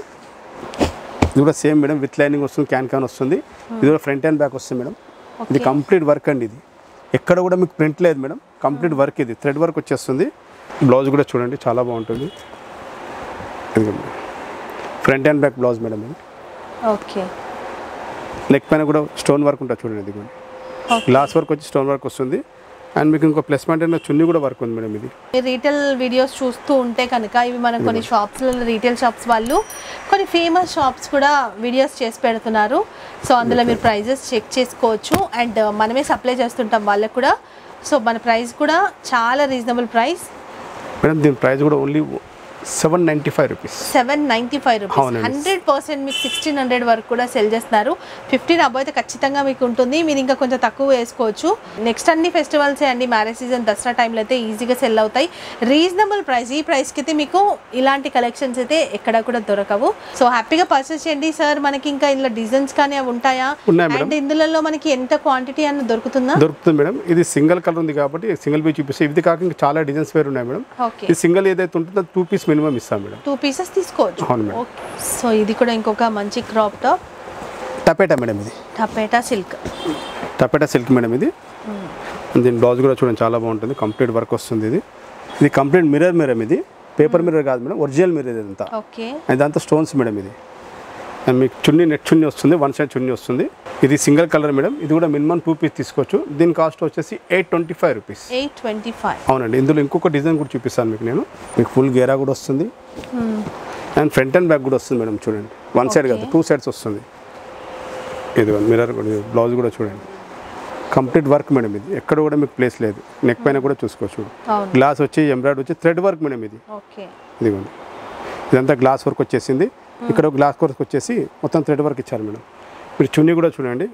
ఇది కూడా సేమ్ మేడం విత్ లైనింగ్ వస్తుంది క్యాన్ క్యాన్ వస్తుంది ఇది కూడా ఫ్రంట్ అండ్ బ్యాక్ వస్తుంది మేడం ఇది కంప్లీట్ వర్క్ అండి ఇది ఎక్కడ కూడా మీకు ప్రింట్ లేదు మేడం కంప్లీట్ వర్క్ ఇది థ్రెడ్ వర్క్ వచ్చేస్తుంది బ్లౌజ్ కూడా చూడండి చాలా బాగుంటుంది ఇదిగోండి front and back blouse madam ఇది ఓకే నెక్ పైన కూడా స్టోన్ వర్క్ ఉంటుంది చూడండి ఇదిగోండి ఓకే గ్లాస్ వర్క్ వచ్చి స్టోన్ వర్క్ వస్తుంది అండ్ మీకు ఇంకో ప్లస్ పాయింట్ అయిన చున్నీ కూడా వర్క్ ఉంది మేడం ఇది మీరు రీటైల్ వీడియోస్ చూస్తూ ఉంటే కనుక ఇవి మనం కొన్ని షాప్స్లో రీటైల్ షాప్స్ వాళ్ళు కొన్ని ఫేమస్ షాప్స్ కూడా వీడియోస్ చేసి పెడుతున్నారు సో అందులో మీరు ప్రైజెస్ చెక్ చేసుకోవచ్చు అండ్ మనమే సప్లై చేస్తుంటాం వాళ్ళకు కూడా సో మన ప్రైస్ కూడా చాలా రీజనబుల్ ప్రైస్ మేడం దీని ప్రైస్ కూడా only seven ninety five rupees seven ninety five rupees అవునండి. హండ్రెడ్ పర్సెంట్ మీకు సిక్స్టీన్ హండ్రెడ్ వరకు కూడా సెల్ చేస్తున్నారు ఫిఫ్టీన్ అబౌ అయితే ఖచ్చితంగా మీకు ఉంటుంది మీరు ఇంకా కొంచెం తక్కువ వేసుకోవచ్చు నెక్స్ట్ అన్ని ఫెస్టివల్స్ అండి మ్యారేజ్ సీజన్ దసరా టైంలో అయితే ఈజీగా సెల్ అవుతాయి రీజనబుల్ ప్రైస్ ఈ ప్రైస్కి అయితే మీకు ఇలాంటి కలెక్షన్స్ అయితే ఎక్కడ కూడా దొరకవు సో హ్యాపీగా పర్చేస్ చేయండి సార్ మనకి ఇంకా ఇందులో డిజైన్స్ కానీ అవి ఉంటాయా ఉన్నాయి మేడం. అండ్ ఇందులో మనకి ఎంత క్వాంటిటీ అన్న దొరుకుతుందా దొరుకుతుంది మేడం ఇది సింగిల్ కలర్ ఉంది కాబట్టి సింగిల్ పీస్ చూపిస్తే ఇది కాక ఇంకా చాలా డిజైన్స్ వేరు ఉన్నాయి మేడం ఓకే ఇది సింగిల్ ఏదైతే ఉంటుందో టూ పీస్ మినిమం ఇస్తాం మేడం టూ పీసెస్ తీసుకోవచ్చు అవును మేడం. ఓకే సో ఇది కూడా ఇంకొక మంచి క్రాప్ టాప్ టపేటా మేడం ఇది taffeta silk taffeta silk madam ఇది దీని బ్లౌజ్ కూడా చూడండి చాలా బాగుంటుంది కంప్లీట్ వర్క్ వస్తుంది ఇది ఇది కంప్లీట్ మిర్రర్ మేడం ఇది పేపర్ మిర్రర్ కాదు మేడం ఒరిజినల్ మిర్రర్ ఇదంతా ఓకే ఇదంతా స్టోన్స్ మేడం ఇది అండ్ మీకు చున్నీ నెట్ చున్నీ వస్తుంది వన్ సైడ్ చున్నీ వస్తుంది ఇది సింగిల్ కలర్ మేడం ఇది కూడా మినిమం టూ పీస్ తీసుకోవచ్చు దీని కాస్ట్ వచ్చేసి eight twenty five rupees eight twenty five అవునండి ఇందులో ఇంకొక డిజైన్ కూడా చూపిస్తాను మీకు నేను మీకు ఫుల్ గేరా కూడా వస్తుంది అండ్ ఫ్రంట్ అండ్ బ్యాక్ కూడా వస్తుంది మేడం చూడండి వన్ సైడ్ కాదు టూ సైడ్స్ వస్తుంది ఇది మిర్రర్ కూడా బ్లౌజ్ కూడా చూడండి కంప్లీట్ వర్క్ మేడం ఇది ఎక్కడ కూడా మీకు ప్లేస్ లేదు నెక్ పైన కూడా చూసుకోవచ్చు అవును గ్లాస్ వచ్చి ఎంబ్రాయిడ్ వచ్చి థ్రెడ్ వర్క్ మేడం ఇది ఓకే ఇదిగోండి ఇదంతా గ్లాస్ వర్క్ వచ్చేసింది ఇక్కడ గ్లాస్ వర్క్ వచ్చేసి మొత్తం థ్రెడ్ వర్క్ ఇచ్చారు మేడం మీరు చున్నీ కూడా చూడండి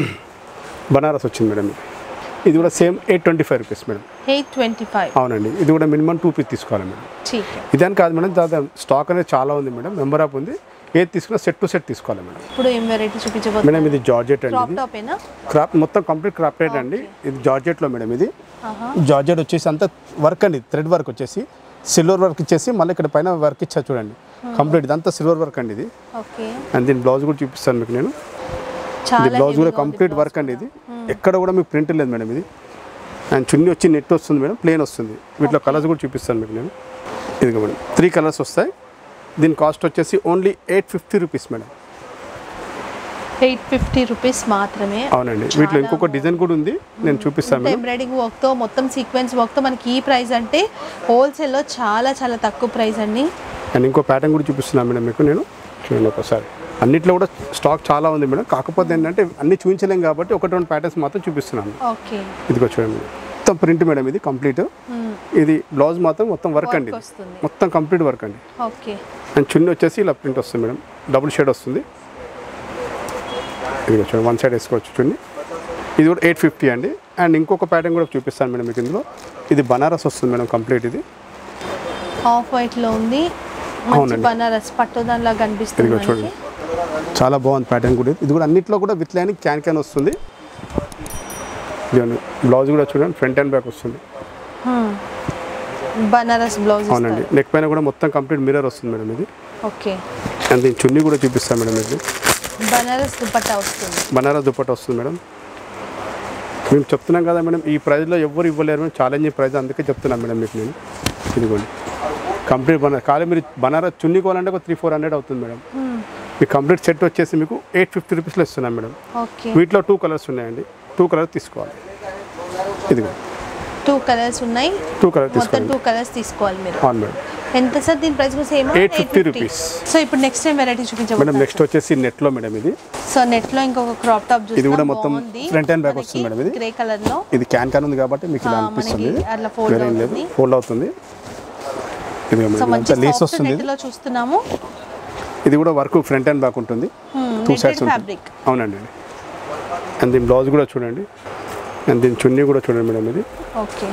బనారస్ వచ్చింది మేడం ఇది. ఇది కూడా same eight twenty five rupees madam eight twenty five అవునండి ఇది కూడా మినిమం టూ పీస్ తీసుకోవాలి మేడం ठीक है ఇదని కాదు మేడం దాదా స్టాక్ అనేది చాలా ఉంది మేడం మెంబర్ ఆఫ్ ఉంది ఏది తీసుకున్నా సెట్ టు సెట్ తీసుకోవాలి మేడం ఇప్పుడు ఏం వెరైటీ చూపించబోతున్నారు మేడం ఇది జార్జెట్ అండి క్రాప్ ఇది టాపేనా క్రాప్ మొత్తం కంప్లీట్ క్రాప్ రేట్ అండి ఇది జార్జెట్లో మేడం ఇది ఆహా. జార్జెట్ వచ్చేసి అంతా వర్క్ అండి థ్రెడ్ వర్క్ వచ్చేసి సిల్వర్ వర్క్ ఇచ్చేసి మళ్ళీ ఇక్కడ పైన వర్క్ ఇచ్చా చూడండి కంప్లీట్ ఇదంతా సిల్వర్ వర్క్ అండి ఇది ఓకే అండ్ దీని బ్లౌజ్ కూడా చూపిస్తాను మీకు నేను ఇది చాలా బ్లౌజ్ కూడా heavy గా ఉంది కంప్లీట్ blouse వర్క్ అండి ఇది ఎక్కడ కూడా మీకు ప్రింట్ లేదు మేడం ఇది అండ్ చున్నీ వచ్చి నెట్ వస్తుంది మేడం ప్లేన్ వస్తుంది వీటిలో కలర్స్ కూడా చూపిస్తాను మీకు నేను ఇదిగో మేడం త్రీ కలర్స్ వస్తాయి దీని కాస్ట్ వచ్చేసి only eight fifty rupees madam eight fifty rupees మాత్రమే అవునండి వీటిలో ఇంకొక డిజైన్ కూడా ఉంది నేను చూపిస్తాను మేడం ఎంబ్రాయిడింగ్ వర్క్తో మొత్తం సీక్వెన్స్ వర్క్తో మనకి ఈ ప్రైస్ అంటే హోల్సేల్లో చాలా చాలా తక్కువ ప్రైస్ అండి అండ్ ఇంకో ప్యాటర్న్ కూడా చూపిస్తున్నాను మేడం మీకు నేను చూడండి ఒకసారి అన్నిట్లో కూడా స్టాక్ చాలా ఉంది మేడం కాకపోతే ఏంటంటే అన్ని చూపించలేం కాబట్టి ఒకటి రెండు ప్యాటర్న్స్ మాత్రం చూపిస్తున్నాను ఓకే ఇదిగో చూడండి మొత్తం ప్రింట్ మేడం ఇది కంప్లీట్ ఇది బ్లౌజ్ మాత్రం మొత్తం వర్క్ అండి ఇది. వస్తుంది మొత్తం కంప్లీట్ వర్క్ అండి ఓకే అండ్ చున్నీ వచ్చేసి ఇలా ప్రింట్ వస్తుంది మేడం డబుల్ షేడ్ వస్తుంది ఇదిగో చూడండి వన్ సైడ్ వేసుకోవచ్చు చున్నీ ఇది కూడా ఎయిట్ ఫిఫ్టీ అండి అండ్ ఇంకొక ప్యాటర్న్ కూడా చూపిస్తాను మేడం మీకు ఇందులో ఇది బనారస్ వస్తుంది మేడం కంప్లీట్ ఇది ఆఫ్ వైట్ లో ఉంది మంచి అవునండి. బనారస్ పట్టు దానిలా కనిపిస్తుంది ఇదిగో మనకి చూడండి చాలా బాగుంది ప్యాటర్న్ కూడా ఇది కూడా అన్నిట్లో కూడా విత్ లైన్ క్యాన్ క్యాన్ వస్తుంది ఇదిగోండి బ్లౌజ్ కూడా చూడండి ఫ్రంట్ అండ్ బ్యాక్ వస్తుంది Hmm. బనారస్ బ్లౌజ్ అవునండి నెక్ పైన కూడా మొత్తం కంప్లీట్ మిర్రర్ వస్తుంది మేడం ఇది ఓకే అండ్ దీని చున్నీ కూడా చూపిస్తాను మేడం ఇది బనారస్ దుపట్టా వస్తుంది బనారస్ దుపట్ట వస్తుంది మేడం మేము చెప్తున్నాం కదా మేడం ఈ ప్రైస్లో ఎవ్వరు ఇవ్వలేరు మేము ఛాలెంజింగ్ ప్రైస్ అందుకే చెప్తున్నాను మేడం మీకు నేను ఇదిగోండి కంప్లీట్ బనారస్ ఖాళీ మీరు బనారస్ చున్నీ కొనాలంటే ఒక త్రీ ఫోర్ హండ్రెడ్ అవుతుంది మేడం మీ కంప్లీట్ సెట్ వచ్చేసి మీకు ఎయిట్ ఫిఫ్టీ రూపీస్లో ఇస్తున్నాం మేడం ఓకే వీటిలో టూ కలర్స్ ఉన్నాయండి టూ కలర్స్ తీసుకోవాలి ఇదిగో టూ కలర్స్ ఉన్నాయి టూ కలర్ మొత్తం తీసుకోవాలి టూ కలర్స్ తీసుకోవాలి మీరు అవును మేడం ఎంత సార్ దీని ప్రైస్ కూడా సేమ్ 850 rupees. సో ఇప్పుడు నెక్స్ట్ టైం వెరైటీ మేడం చూపించబోతున్నారు నెక్స్ట్ వచ్చేసి నెట్లో మేడం ఇది సో నెట్ లో ఇంకొక క్రాప్ టాప్ ఇది కూడా మొత్తం front and back వస్తుంది మేడం ఇది. గ్రే కలర్ లో ఇది క్యాన్ క్యాన్ ఉంది కాబట్టి మీకు ఇలా ఆ, అనిపిస్తుంది మనకి అట్లా fold వేరే ఏం లేదు అవుతుంది. ఫోల్డ్ అవుతుంది ఇది సో మేడం మంచి అంతా లేస్ సాఫ్ట్ వస్తుంది నెట్ లో చూస్తున్నాము ఇది కూడా వర్క్ ఫ్రంట్ అండ్ బ్యాక్ ఉంటుంది టూ నెట్టెడ్ సైడ్స్ ఉంటుంది ఫ్యాబ్రిక్ అవునండి అండ్ దీని బ్లౌజ్ కూడా చూడండి అండ్ దీని చున్నీ కూడా చూడండి మేడం ఇది ఓకే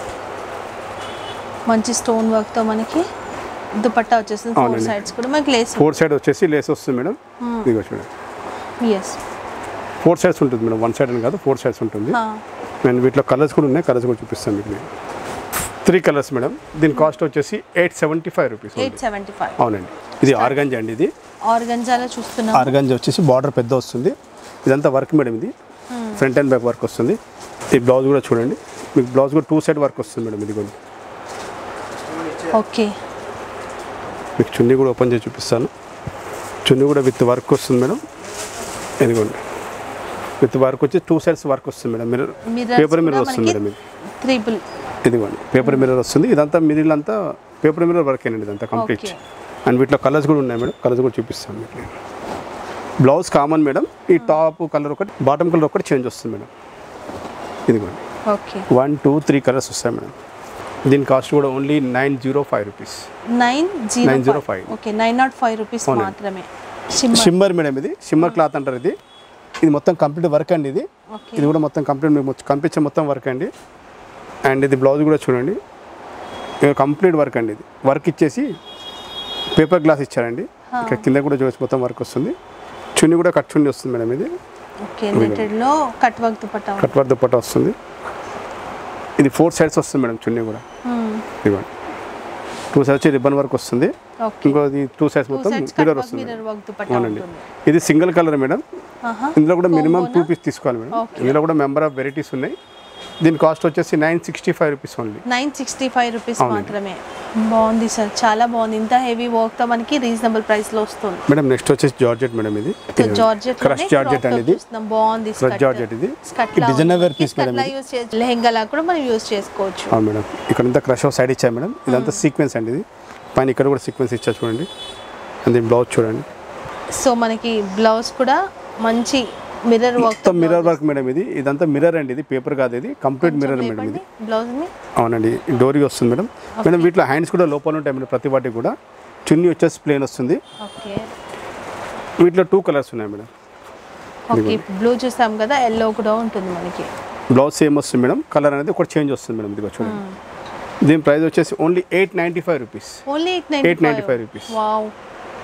మంచి స్టోన్ వర్క్ తో మనకి దుపట్టా వచ్చేస్తుంది ఫోర్ అవునండి. సైడ్స్ కూడా మనకి లేస్ ఫోర్ సైడ్ వచ్చేసి లేస్ వస్తుంది మేడం ఇదిగో చూడండి ఎస్ ఫోర్ సైడ్స్ ఉంటుంది మేడం వన్ సైడ్ అని కాదు ఫోర్ సైడ్స్ ఉంటుంది అండ్ వీటిలో కలర్స్ కూడా ఉన్నాయి కలర్స్ కూడా చూపిస్తాను మీకు నేను త్రీ కలర్స్ మేడం దీని కాస్ట్ వచ్చేసి eight seventy five rupees eight seventy five అవునండి ఇది ఆర్గంజా అండి ఇది ఆర్గంజాలో చూస్తున్నాం ఆర్గంజా వచ్చేసి బార్డర్ పెద్ద వస్తుంది ఇదంతా వర్క్ మేడం ఇది ఫ్రంట్ అండ్ బ్యాక్ వర్క్ వస్తుంది ఈ బ్లౌజ్ కూడా చూడండి మీకు బ్లౌజ్ కూడా టూ సైడ్ వర్క్ వస్తుంది మేడం ఇది కూడా ఓకే మీకు చున్నీ కూడా ఓపెన్ చేసి చూపిస్తాను చున్నీ కూడా విత్ వర్క్ వస్తుంది మేడం ఇదిగోండి విత్ వర్క్ వచ్చి టూ సైడ్స్ వర్క్ వస్తుంది మేడం మిర్రర్ పేపర్ మిర్రర్ వస్తుంది మేడం ఇది త్రిబుల్ ఇదిగోండి పేపర్ మిర్రర్ వస్తుంది ఇదంతా మిడిల్ అంతా పేపర్ మిర్రర్ వర్క్ అండి ఇదంతా కంప్లీట్ Okay. అండ్ వీటిలో కలర్స్ కూడా ఉన్నాయి మేడం కలర్స్ కూడా చూపిస్తాను మీకు నేను బ్లౌజ్ కామన్ మేడం ఈ టాప్ కలర్ ఒకటి బాటమ్ కలర్ ఒకటి చేంజ్ వస్తుంది మేడం ఇదిగోండి okay one two three colours వస్తాయి మేడం దీని కాస్ట్ కూడా only nine zero five rupees nine zero 905. Okay nine nought five rupees అవునండి. మాత్రమే షిమ్మర్ షిమ్మర్ మేడం ఇది షిమ్మర్ క్లాత్ అంటారు ఇది ఇది మొత్తం కంప్లీట్ వర్క్ అండి ఇది ఓకే ఇది కూడా మొత్తం కంప్లీట్ మీకు కనిపించే మొత్తం వర్క్ అండి అండ్ ఇది బ్లౌజ్ కూడా చూడండి కంప్లీట్ వర్క్ అండి ఇది వర్క్ ఇచ్చేసి పేపర్ గ్లాస్ ఇచ్చారండి ఇక్కడ కింద కూడా చూసి మొత్తం వర్క్ వస్తుంది చున్నీ కూడా కట్ చున్నీ వస్తుంది మేడం ఇది ఓకే నెటెడ్ లో cut work dupatta cut work dupatta వస్తుంది ఇది ఫోర్ సైడ్స్ వస్తుంది మేడం చున్నీ కూడా ఇదిగోండి టూ సైడ్స్ రిబ్బన్ వర్క్ వస్తుంది ఓకే ఇంకోది టూ సైడ్స్ టూ మొత్తం సైడ్స్ కట్ మిర్రర్ వర్క్ వస్తుంది మిర్రర్ మేడం. వర్క్ దుపట్టా అవునండి ఉంటుంది ఇది సింగిల్ కలర్ మేడం ఆహా. ఇందులో కూడా మినిమం టూ Combo నా? పీస్ తీసుకోవాలి మేడం Okay. ఇందులో కూడా మెంబర్ ఆఫ్ వెరైటీస్ ఉన్నాయి దీని కాస్ట్ వచ్చేసి nine sixty five rupees only nine sixty five rupees అవునండి. మాత్రమే బాగుంది సార్ చాలా బాగుంది ఇంత హెవీ వర్క్ తో మనకి రీజనబుల్ ప్రైస్ లో వస్తుంది మేడం నెక్స్ట్ వచ్చేసి జార్జెట్ మేడం ఇది సో జార్జెట్ క్రష్ జార్జెట్ అండి ఇది బాగుంది క్రష్ జార్జెట్ ఇది స్కట్ ఇది డిజైనర్ వేర్ పీస్ మేడం ఇది యూస్ చేసి లెహంగా కూడా మనం యూస్ చేసుకోవచ్చు అవును మేడం ఇక్కడ అంతా క్రష్ సైడ్ ఇచ్చాయి మేడం ఇదంతా సీక్వెన్స్ అండి ఇది పైన ఇక్కడ కూడా సీక్వెన్స్ ఇచ్చా చూడండి అండ్ దీని బ్లౌజ్ చూడండి సో మనకి బ్లౌజ్ కూడా మంచి మిర్రర్ వర్క్ మొత్తం మిర్రర్ వర్క్ మేడం ఇది ఇదంతా మిర్రర్ అండి ఇది పేపర్ కాదు ఇది కంప్లీట్ మిర్రర్ మేడం ఇది బ్లౌజ్ ని అవునండి డోరీ వస్తుంది మేడం మేడం వీటిలో హ్యాండ్స్ కూడా లోపల ఉంటాయి మేడం ప్రతి వాటికి కూడా చున్నీ వచ్చేసి ప్లేన్ వస్తుంది ఓకే వీటిలో టూ కలర్స్ ఉన్నాయి మేడం ఓకే బ్లూ చూసాం కదా ఎల్లో కూడా ఉంటుంది మనకి బ్లౌజ్ సేమ్ వస్తుంది మేడం కలర్ అనేది ఒకటి చేంజ్ వస్తుంది మేడం ఇదిగో చూడండి దీని ప్రైస్ వచ్చేసి only eight ninety five rupees only eight 895 nine rupees. Wow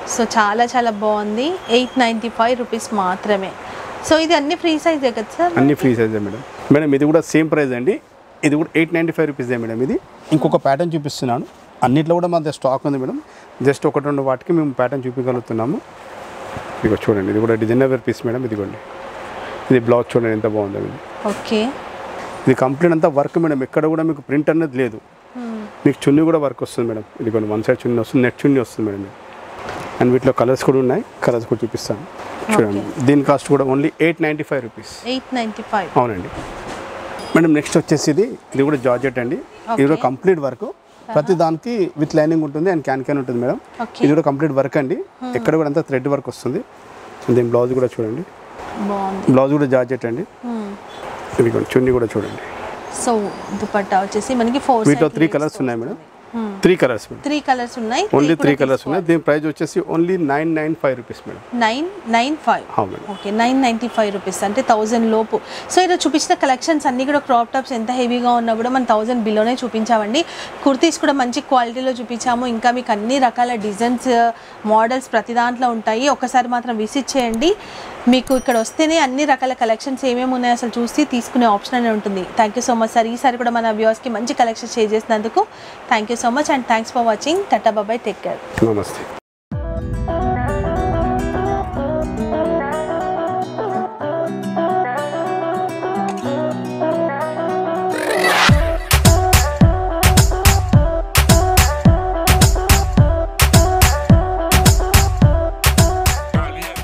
so చాలా చాలా బాగుంది ఎయిట్ నైంటీ ఫైవ్ రూపీస్ మాత్రమే సో ఇది అన్ని ఫ్రీ సైజే కదా సార్ అన్ని ఫ్రీ సైజే మేడం మేడం ఇది కూడా సేమ్ ప్రైస్ అండి ఇది కూడా ఎయిట్ నైంటీ ఫైవ్ రూపీసే మేడం ఇది ఇంకొక ప్యాటర్న్ చూపిస్తున్నాను అన్నిట్లో కూడా మన దగ్గర స్టాక్ ఉంది మేడం జస్ట్ ఒకటి రెండు వాటికి మేము ప్యాటర్న్ చూపించగలుగుతున్నాము ఇదిగో చూడండి ఇది కూడా డిజైనర్ వేర్ పీస్ మేడం ఇదిగోండి ఇది బ్లౌజ్ చూడండి ఎంత బాగుందో ఇది ఓకే ఇది కంప్లీట్ అంతా వర్క్ మేడం ఎక్కడ కూడా మీకు ప్రింట్ అనేది లేదు మీకు చున్నీ కూడా వర్క్ వస్తుంది మేడం ఇదిగోండి వన్ సైడ్ చున్నీ వస్తుంది నెట్ చున్నీ వస్తుంది మేడం ఇది. అండ్ వీటిలో కలర్స్ కూడా ఉన్నాయి కలర్స్ కూడా చూపిస్తాను చూడండి దీని కాస్ట్ కూడా only eight ninety five rupees eight ninety five అవునండి మేడం నెక్స్ట్ వచ్చేసి ఇది ఇది కూడా జార్జెట్ అండి ఇది కూడా కంప్లీట్ వర్క్ ప్రతి దానికి విత్ లైనింగ్ ఉంటుంది అండ్ క్యాన్ క్యాన్ ఉంటుంది మేడం ఓకే ఇది కూడా కంప్లీట్ వర్క్ అండి ఎక్కడ కూడా అంతా థ్రెడ్ వర్క్ వస్తుంది దీని బ్లౌజ్ కూడా చూడండి బాగుంది బ్లౌజ్ కూడా జార్జెట్ అండి ఇది కూడా చున్నీ కూడా చూడండి సో దుపట్టా వచ్చేసి మనకి ఫోర్ వీటిలో త్రీ కలర్స్ ఉన్నాయి madam three colours madam three colours ఉన్నాయి ఓన్లీ త్రీ కలర్స్ ఉన్నాయి దీని ప్రైస్ వచ్చేసి only nine nine five rupees madam nine nine five అవును madam okay nine ninety five rupees అంటే థౌజండ్ లోపు సో ఈరోజు చూపించిన కలెక్షన్స్ అన్నీ కూడా క్రాప్ టాప్స్ ఎంత హెవీగా ఉన్నా కూడా మనం థౌజండ్ బిలోనే చూపించామండి కుర్తీస్ కూడా మంచి క్వాలిటీలో చూపించాము ఇంకా మీకు అన్ని రకాల డిజైన్స్ మోడల్స్ ప్రతి దాంట్లో ఉంటాయి ఒకసారి మాత్రం విజిట్ చేయండి మీకు ఇక్కడ వస్తేనే అన్ని రకాల కలెక్షన్స్ ఏమేమి ఉన్నాయో అసలు చూసి తీసుకునే ఆప్షన్ అనేది ఉంటుంది thank you so much sir ఈసారి కూడా మన వ్యూవర్స్కి మంచి కలెక్షన్స్ షేర్ చేసినందుకు thank you so much and thanks for watching tata bye bye take care నమస్తే